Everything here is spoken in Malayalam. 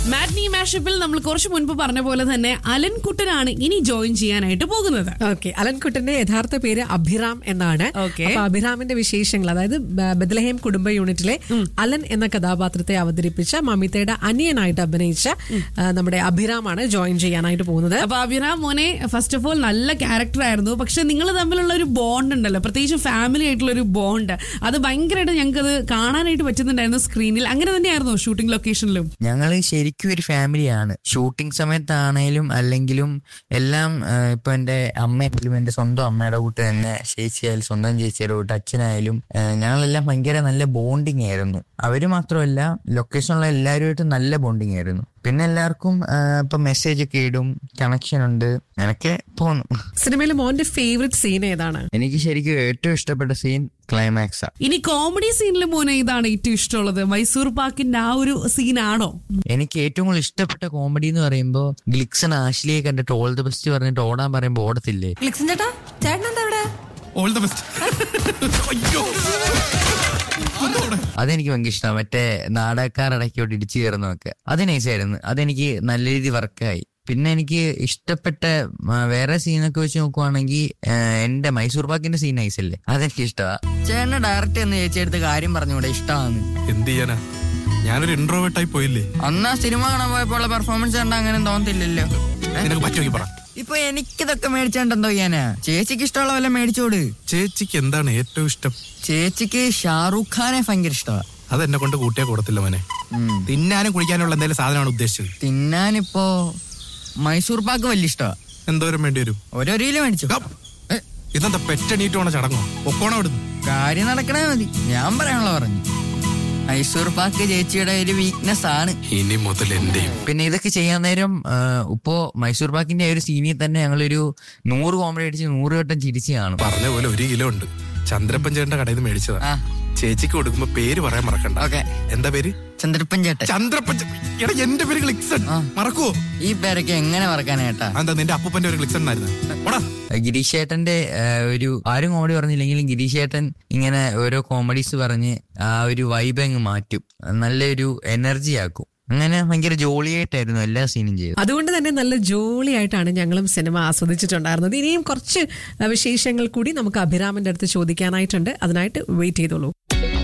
മാറ്റ്നി മാഷപ്പിൽ നമ്മൾ കുറച്ച് മുൻപ് പറഞ്ഞ പോലെ തന്നെ അലൻ കുട്ടനാണ് ഇനി ജോയിൻ ചെയ്യാനായിട്ട് പോകുന്നത് ഓക്കെ അലൻകുട്ടന്റെ യഥാർത്ഥ പേര് അഭിറാം എന്നാണ് Okay. അപ്പൊ അഭിറാമിന്റെ വിശേഷങ്ങൾ അതായത് ബ- ബethlehem കുടുംബ യൂണിറ്റിലെ അലൻ എന്ന കഥാപാത്രത്തെ അവതരിപ്പിച്ച മമിതയുടെ അനിയനായിട്ട് അഭിനയിച്ച ആ, നമ്മുടെ അഭിറാമാണ് ജോയിൻ ചെയ്യാനായിട്ട് പോകുന്നത് അപ്പൊ അഭിരാം മോനെ ഫസ്റ്റ് ഓഫ് ഓൾ നല്ല ക്യാരക്ടർ ആയിരുന്നു പക്ഷെ നിങ്ങൾ തമ്മിലുള്ള ഒരു ബോണ്ട് ഉണ്ടല്ലോ പ്രത്യേകിച്ച് ഫാമിലി ആയിട്ടുള്ള ഒരു ബോണ്ട് അത് ഭയങ്കരമായിട്ട് ഞങ്ങൾക്ക് അത് കാണാനായിട്ട് പറ്റുന്നുണ്ടായിരുന്നു സ്ക്രീനിൽ അങ്ങനെ തന്നെയായിരുന്നു ഷൂട്ടിംഗ് ലൊക്കേഷനിലും ഞങ്ങള് ശരിക്കും ഒരു ഫാമിലിയാണ് ഷൂട്ടിംഗ് സമയത്താണേലും അല്ലെങ്കിലും എല്ലാം ആ, ഇപ്പൊ എന്റെ അമ്മയായാലും എന്റെ സ്വന്തം അമ്മയുടെ കൂട്ട് തന്നെ ചേച്ചിയായാലും സ്വന്തം ചേച്ചിയുടെ കൂട്ട് അച്ഛനായാലും ആ, ഞങ്ങളെല്ലാം ഭയങ്കര നല്ല ബോണ്ടിങ് ആയിരുന്നു അവര് മാത്രമല്ല ലൊക്കേഷനിലുള്ള എല്ലാവരുമായിട്ട് നല്ല ബോണ്ടിങ് ആയിരുന്നു പിന്നെ എല്ലാവർക്കും ആ, ഇപ്പൊ മെസ്സേജ് ഒക്കെ ഇടും കണക്ഷൻ ഉണ്ട് എനിക്ക് പോന്നു സിനിമയിലെ മോന്റെ ഫേവറേറ്റ് സീൻ ഏതാണ് എനിക്ക് ശരിക്കും ഏറ്റവും ഇഷ്ടപ്പെട്ട സീൻ ക്ലൈമാക്സാ ഇനി കോമഡി സീനിൽ മോനെ ഇതാണ് ഏറ്റവും ഇഷ്ടമുള്ളത് മൈസൂർ പാക്കിന്റെ ആ ഒരു സീനാണോ എനിക്ക് ഏറ്റവും കൂടുതൽ ഇഷ്ടപ്പെട്ട കോമഡി എന്ന് പറയുമ്പോൾ ഗ്ലിക്സൺ ആഷ്ലിയെ കണ്ടിട്ട് ഓൾ ദ ബെസ്റ്റ് പറഞ്ഞിട്ട് ഓടാൻ പറയുമ്പോൾ ഓടത്തില്ലേ ലിക്സൺ ചേട്ടാ ചേട്ടൻ എന്താ ഇവിടെ ഓൾ ദ ബെസ്റ്റ് അയ്യോ അതെനിക്ക് ഭയങ്കര ഇഷ്ടമാണ് മറ്റേ നാടകക്കാർ ഇടയ്ക്കോട്ട് ഇടിച്ചു കയറുന്നതൊക്കെ അത് നൈസായിരുന്നു അതെനിക്ക് നല്ല രീതി വർക്കായി പിന്നെ എനിക്ക് ഇഷ്ടപ്പെട്ട ആ, വേറെ സീനൊക്കെ വെച്ച് നോക്കുവാണെങ്കിൽ എന്റെ മൈസൂർ പാക്കിന്റെ സീൻ നൈസല്ലേ അതെനിക്ക് ഇഷ്ടമാണ് ചേട്ടനെ ഡയറക്റ്റ് എന്ന് ചേച്ചി എടുത്ത് കാര്യം പറഞ്ഞൂടെ ഇഷ്ടമാണ് എന്ത് ചെയ്യാനാ ഞാനൊരു ഇൻട്രോവേർട്ടായി പോയില്ലേ അന്നാ സിനിമ കാണാൻ പോയപ്പോൾ ഉള്ള പെർഫോമൻസ് കണ്ട അങ്ങനെ തോന്നത്തില്ലല്ലോ നിനക്ക് പറ്റുമെങ്കിൽ പറ ഇപ്പൊ എനിക്കിതൊക്കെ മേടിച്ചാണ്ടെന്തോ ചെയ്യാനാ ചേച്ചിക്ക് ഇഷ്ടമുള്ള വല്ല മേടിച്ചോട് ചേച്ചിക്ക് എന്താണ് ഏറ്റവും ഇഷ്ടം ചേച്ചിക്ക് ഷാറൂഖ് ഖാനെ ഭയങ്കര ഇഷ്ടമാണ് അത് എന്നെ കൊണ്ട് കൂട്ടിയാ കൂടത്തില്ല മോനെ തിന്നാനും കുളിക്കാനുള്ള എന്തെങ്കിലും സാധനമാണ് ഉദ്ദേശിച്ചത് തിന്നാനിപ്പോ മൈസൂർ പാക്ക് വലിയ ഇഷ്ടമാണ് എന്തോരം വേണ്ടി വരും ഓരോ റീല് മേടിച്ചു ഗപ്പ്. ഇതെന്താ പെറ്റണീറ്റ് പോണ ചടങ്ങോ ഒക്കോണം അവിടുന്ന് കാര്യം നടക്കണേ മതി ഞാൻ പറയാനുള്ള പറഞ്ഞു മൈസൂർ പാക്ക് ചേച്ചിയുടെ ഒരു വീക്ക്നെസ് ആണ് ഇനി മുതൽ എന്റെയും പിന്നെ ഇതൊക്കെ ചെയ്യാൻ നേരം ആ, ഇപ്പോ മൈസൂർ പാക്കിന്റെ ഒരു സീനിൽ തന്നെ ഞങ്ങളൊരു നൂറ് കോമഡി അടിച്ച് നൂറ് വട്ടം ചിരിച്ച് കാണും പറഞ്ഞ പോലെ ഒരു കിലോ ഉണ്ട് ചന്ദ്രപ്പൻ ചേട്ടന്റെ കടയിൽ നിന്ന് മേടിച്ചതാ ആ. ചേച്ചിക്ക് കൊടുക്കുമ്പോ പേര് പറയാൻ മറക്കണ്ട ഓക്കെ എന്താ പേര് ചന്ദ്രപ്പൻ ചേട്ടൻ ചന്ദ്രപ്പൻ ചേ- എടാ എന്റെ പേര് ഗ്ലിക്സൺ ആ. മറക്കുവോ ഈ പേരൊക്കെ എങ്ങനെ മറക്കാനേട്ടാ എന്താ നിന്റെ അപ്പൂപ്പന്റെ ഒരു ഗ്ലിക്സൺ ആയിരുന്നു ഓടാ ഗിരീഷ് ചേട്ടന്റെ ആ, ഒരു ആരും കോമഡി പറഞ്ഞില്ലെങ്കിലും ഗിരീഷ് ചേട്ടൻ ഇങ്ങനെ ഓരോ കോമഡീസ് പറഞ്ഞ് ആ ഒരു വൈബ് അങ്ങ് മാറ്റും നല്ലൊരു എനർജി ആക്കും അങ്ങനെ ഭയങ്കര ജോളിയായിട്ടായിരുന്നു എല്ലാ സീനും ചെയ്തത് അതുകൊണ്ട് തന്നെ നല്ല ജോളിയായിട്ടാണ് ഞങ്ങളും സിനിമ ആസ്വദിച്ചിട്ടുണ്ടായിരുന്നത് ഇനിയും കുറച്ച് ആ, വിശേഷങ്ങൾ കൂടി നമുക്ക് അഭിരാമിന്റെ അടുത്ത് ചോദിക്കാനായിട്ടുണ്ട് അതിനായിട്ട് വെയിറ്റ് ചെയ്തോളൂ